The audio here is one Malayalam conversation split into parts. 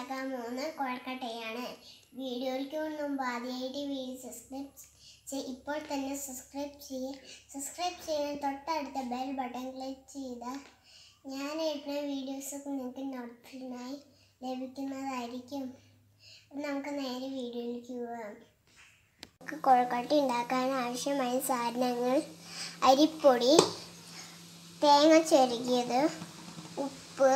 ഉണ്ടാക്കാൻ പോകുന്ന കുഴക്കട്ടയാണ് വീഡിയോയ്ക്ക് മുമ്പ് ആദ്യമായിട്ട് വീഡിയോ സബ്സ്ക്രൈബ് ചെയ് ഇപ്പോൾ തന്നെ സബ്സ്ക്രൈബ് ചെയ്യുക സബ്സ്ക്രൈബ് ചെയ്യാൻ തൊട്ടടുത്ത ബെൽ ബട്ടൺ ക്ലിക്ക് ചെയ്താൽ ഞാൻ ഇടുന്ന വീഡിയോസൊക്കെ നിങ്ങൾക്ക് നോട്ടിഫിക്കേഷനായി ലഭിക്കുന്നതായിരിക്കും അപ്പോൾ നമുക്ക് നേരെ വീഡിയോയിലേക്ക് പോകാം നമുക്ക് കുഴക്കട്ട ഉണ്ടാക്കാൻ ആവശ്യമായ സാധനങ്ങൾ അരിപ്പൊടി തേങ്ങ ചെരുകിയത് ഉപ്പ്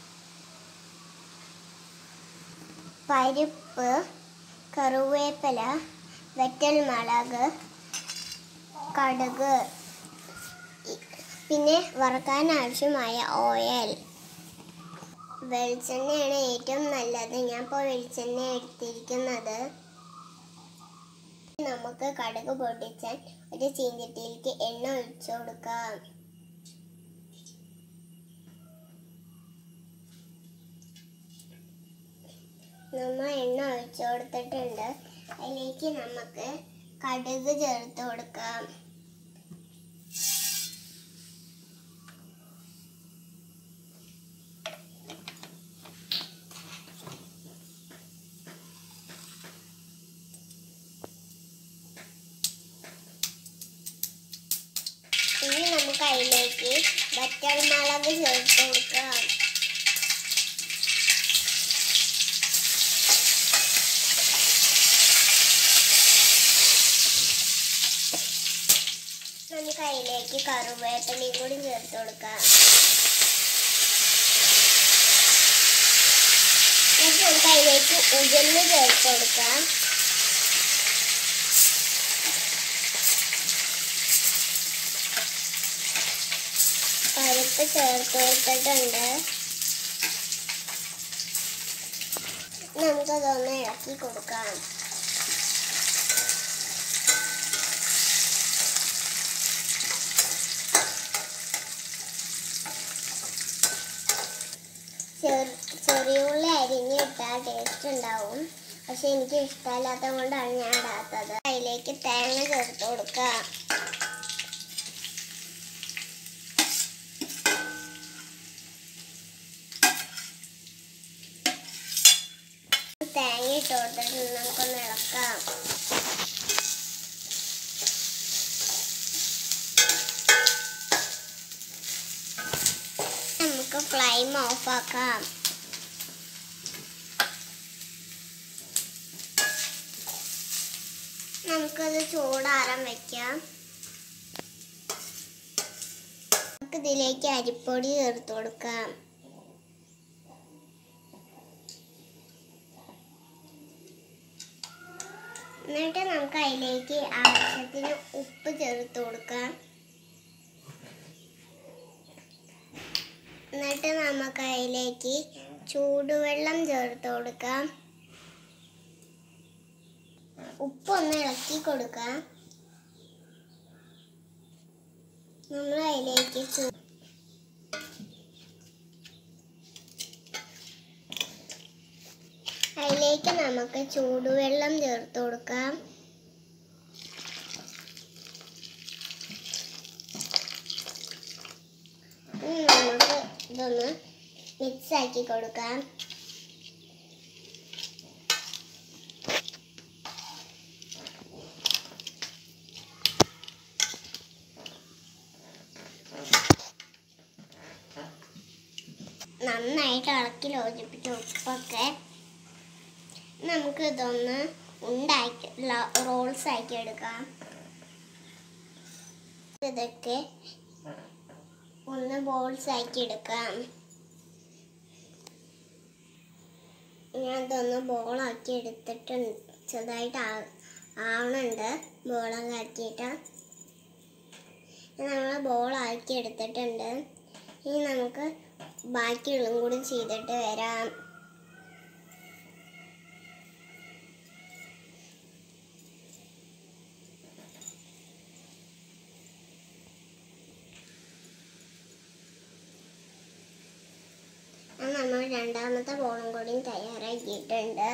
പരിപ്പ് കറുവേപ്പില വെറ്റൽമുളക് കടുക് ഇ- പിന്നെ വറക്കാൻ ആവശ്യമായ ഓയിൽ വെളിച്ചെണ്ണയാണ് ഏറ്റവും നല്ലത് ഞാൻ ഇപ്പോൾ വെളിച്ചെണ്ണ എടുത്തിരിക്കുന്നത് നമുക്ക് കടുക് പൊട്ടിച്ചാൽ ഒരു ചീഞ്ചട്ടിയിലേക്ക് എണ്ണ ഒഴിച്ചു കൊടുക്കാം നമ്മൾ എണ്ണ ഒഴിച്ചു കൊടുത്തിട്ടുണ്ട് അതിലേക്ക് നമുക്ക് കടുക് ചേർത്ത് കൊടുക്കാം ഇനി നമുക്ക് അതിലേക്ക് വറ്റൽമുളക് ചേർത്ത് കൊടുക്കാം നമുക്ക് അതിലേക്ക് കറുവേപ്പിലയും കൂടി ചേർത്ത് കൊടുക്കാം എന്നിട്ട് നമുക്ക് അതിലേക്ക് ഉജന്ന് ചേർത്ത് കൊടുക്കാം പരിപ്പ് ചേർത്ത് കൊടുത്തിട്ടുണ്ട് നമുക്കതൊന്ന് ഇളക്കി കൊടുക്കാം ചെറു ചെറിയ ഉള്ളി അരിഞ്ഞിട്ടാൽ ടേസ്റ്റ് ഉണ്ടാവും പക്ഷെ എനിക്ക് ഇഷ്ടമില്ലാത്തത് കൊണ്ടാണ് ഞാൻ ഇടാത്തത് അതിലേക്ക് തേങ്ങ ചേർത്ത് കൊടുക്കാം തേങ്ങ ഇട്ട് കൊടുത്തിട്ട് നമുക്കൊന്ന് ഇളക്കാം നമുക്ക് ഫ്ലെയിം ഓഫ് ആക്കാം നമുക്കത് ചൂടാറാൻ വെക്കാം നമുക്ക് ഇതിലേക്ക് അരിപ്പൊടി ചേർത്ത് കൊടുക്കാം എന്നിട്ട് നമുക്ക് അതിലേക്ക് ആവശ്യത്തിന് ഉപ്പ് ചേർത്ത് കൊടുക്കാം എന്നിട്ട് നമുക്ക് അതിലേക്ക് ചൂടുവെള്ളം ചേർത്ത് കൊടുക്കാം ഉപ്പൊന്ന് ഇളക്കി കൊടുക്കാം നമ്മൾ അതിലേക്ക് ചൂ അതിലേക്ക് നമുക്ക് ചൂടുവെള്ളം ചേർത്ത് കൊടുക്കാം ഇനി നമുക്ക് ഇതൊന്ന് മിക്സ് ആക്കി കൊടുക്കാം നന്നായിട്ട് ഇളക്കി യോജിപ്പിച്ച ഉപ്പൊക്കെ നമുക്ക് ഇതൊന്ന് ഉണ്ടാക്കി റോൾസ് ആക്കി എടുക്കാം ഇതൊക്കെ ഒന്ന് ബോൾസ് ആക്കി എടുക്കാം ഞാൻ ഇതൊന്ന് ബോളാക്കി എടുത്തിട്ടുണ്ട് ചെറുതായിട്ട് ആ- ആവണുണ്ട് ബോളൊക്കെ ആക്കിയിട്ട് നമ്മൾ ബോളാക്കി എടുത്തിട്ടുണ്ട് ഇനി നമുക്ക് ബാക്കിയുള്ളതും കൂടി ചെയ്തിട്ട് വരാം അത് നമ്മൾ രണ്ടാമത്തെ ബോളും കൂടി തയ്യാറാക്കിയിട്ടുണ്ട്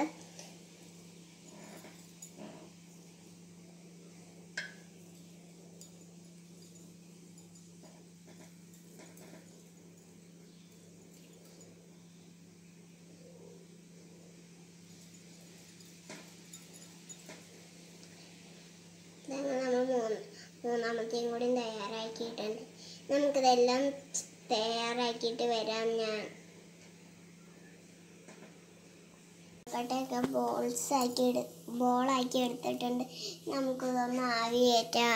മൂന്നാമത്തെയും കൂടി തയ്യാറാക്കിയിട്ടുണ്ട് നമുക്കിതെല്ലാം തയ്യാറാക്കിയിട്ട് വരാം ഞാൻ കട്ടയൊക്കെ ബോൾസ് ആക്കി എടു ബോളാക്കി എടുത്തിട്ടുണ്ട് നമുക്കിതൊന്ന് ആവി കയറ്റാം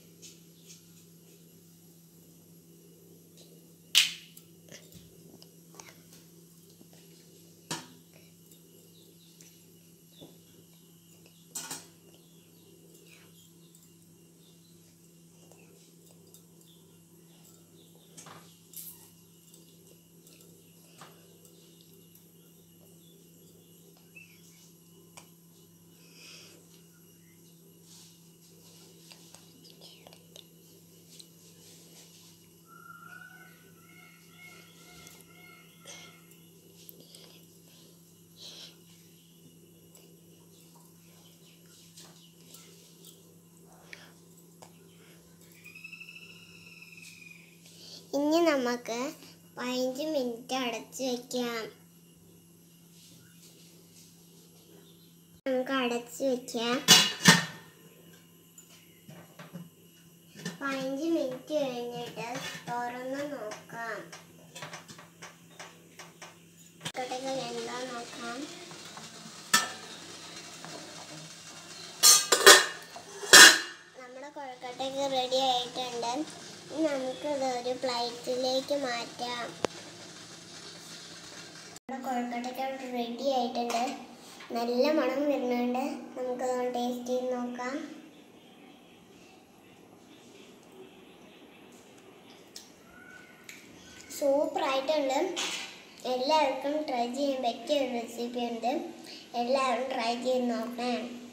ഇനി നമുക്ക് പതിനഞ്ച് മിനിറ്റ് അടച്ചു വെക്കാം നമുക്ക് അടച്ചു വെക്കാം പതിനഞ്ച് മിനിറ്റ് കഴിഞ്ഞിട്ട് തുറന്ന് നോക്കാം കൊട്ടകൾ എന്താ നോക്കാം നമ്മുടെ കൊഴക്കട്ടയൊക്കെ റെഡി ആയിട്ടുണ്ട് ഇനി നമുക്കിത് ഒരു പ്ലേറ്റിലേക്ക് മാറ്റാം നമ്മുടെ കൊഴക്കട്ടയൊക്കെ റെഡി ആയിട്ടുണ്ട് നല്ല മണം വരുന്നുണ്ട് നമുക്കത് ടേസ്റ്റ് ചെയ്ത് നോക്കാം സൂപ്പർ ആയിട്ടുണ്ട് എല്ലാവർക്കും ട്രൈ ചെയ്യാൻ പറ്റിയ ഒരു റെസിപ്പി ഉണ്ട് എല്ലാവരും ട്രൈ ചെയ്ത് നോക്കണം